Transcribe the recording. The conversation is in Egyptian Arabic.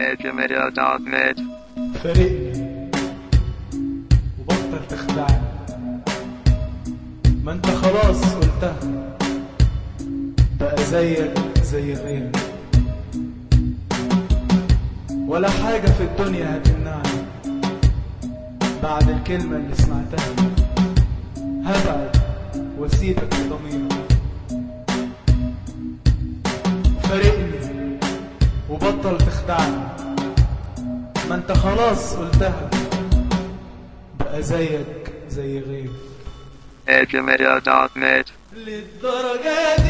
Edumedia.net فارقني وبطل تخدعني ما انت خلاص قلتها بقى زيك زي غيرك ولا حاجة في الدنيا هتمنعني بعد الكلمة اللي سمعتها هبعد واسيبك بضميرك فارقني وبطل تخدعني ما انت خلاص قلتها بقى زيك زي غيرك Edumedia.net للدرجة